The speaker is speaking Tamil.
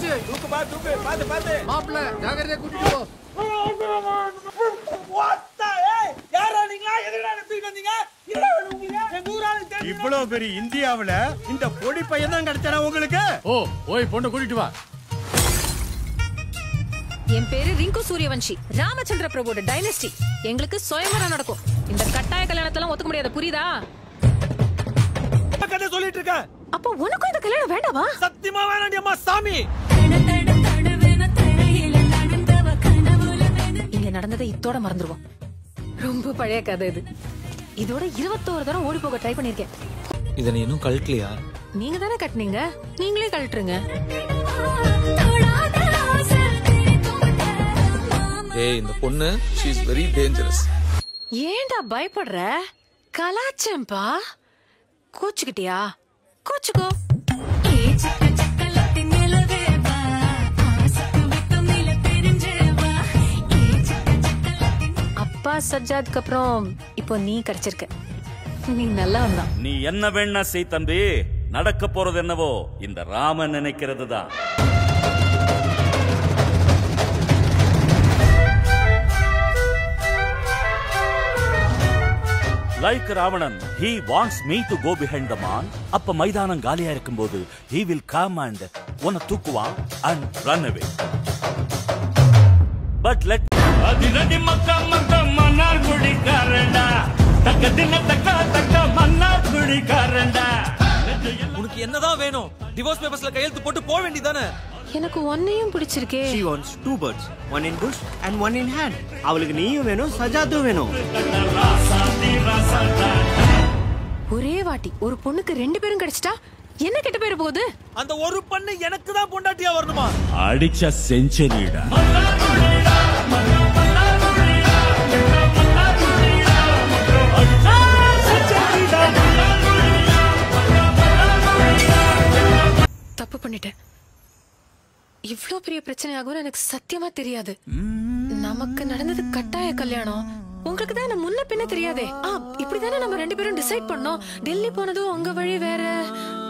என்னாச்சு தூக்கு பா தூக்கு பாத்து பாத்து மாப்பிள்ள ஜாகிரதையா கூட்டிட்டு போ வாத்தா ஏய் யாரா நீங்க எதுக்குடா என்ன தூக்கிட்டு வந்தீங்க என்ன வேணும் உங்களுக்கு எங்க ஊரால தெரியும் இவ்வளவு பெரிய இந்தியாவுல இந்த பொடி பையன் தான் கிடைச்சானா உங்களுக்கு ஓ போய் பொண்ணை கூட்டிட்டு வா என் பேரு ரிங்கு சூரியவன்ஷி ராமச்சந்திர பிரபுவோட டைனஸ்டி எங்களுக்கு சுயம்பரம் நடக்கும் இந்த கட்டாய கல்யாணத்தெல்லாம் ஒத்துக்க முடியாது புரியுதா கதை சொல்லிட்டு இருக்க அப்போ உனக்கும் இந்த கல்யாணம் வேண்டாமா சத்தியமா வேணாண்டி அம்மா சாமி இங்க நடந்ததை இத்தோட மறந்துருவோம் ரொம்ப பழைய கதை இது இதோட இருபத்தோரு தரம் ஓடி போக ட்ரை பண்ணிருக்கேன் இதை நீ இன்னும் கழட்டலையா நீங்க தானே கட்டுனீங்க நீங்களே கழட்டுருங்க ஏய் இந்த பொண்ணு ஷீ இஸ் வெரி டேஞ்சரஸ் ஏன்டா பயப்படுற கலாச்சம்பா கோச்சுக்கிட்டியா கோச்சுக்கோ அப்பா சஜ்ஜாதுக்கு அப்புறம் இப்போ நீ கிடைச்சிருக்க நீ நல்லா வந்தான் நீ என்ன வேணா செய் தம்பி நடக்க போறது என்னவோ இந்த ராமன் நினைக்கிறது தான் like Ravanan he wants me to go behind the man அப்ப மைதானம் காலியா இருக்கும்போது he will come and உன்னை தூக்குவான் and run away but let அதிரடி மக்க மக்க மன்னார் குடிக்காரண்டா தக்க தின்ன தக்க தக்க மன்னார் குடிக்காரண்டா உனக்கு என்னதான் வேணும் டிவோர்ஸ் பேப்பர்ஸ்ல கையெழுத்து போட்டு போக வேண்டியதானே எனக்கு ஒன்னையும் பிடிச்சிருக்கே She wants two birds, one in bush and one in hand. அவளுக்கு நீயும் வேணும் சஜாத்தும் வேணும் ஒரே வாட்டி ஒரு பொண்ணுக்கு ரெண்டு பேரும் கிடைச்சிட்டா என்ன கெட்ட பேரு போகுது அந்த ஒரு பண்ணு எனக்கு தான் பொண்டாட்டியா வரணுமா அடிச்ச செஞ்சுரிடா தப்பு பண்ணிட்டேன் இவ்ளோ பெரிய பிரச்சனை ஆகும்னு எனக்கு சத்தியமா தெரியாது நமக்கு நடந்தது கட்டாய கல்யாணம் உங்களுக்கு தான் முன்ன பின்ன தெரியாதே ஆ இப்படிதானே நம்ம ரெண்டு பேரும் டிசைட் பண்ணோம் டெல்லி போனதும் உங்க வழி வேற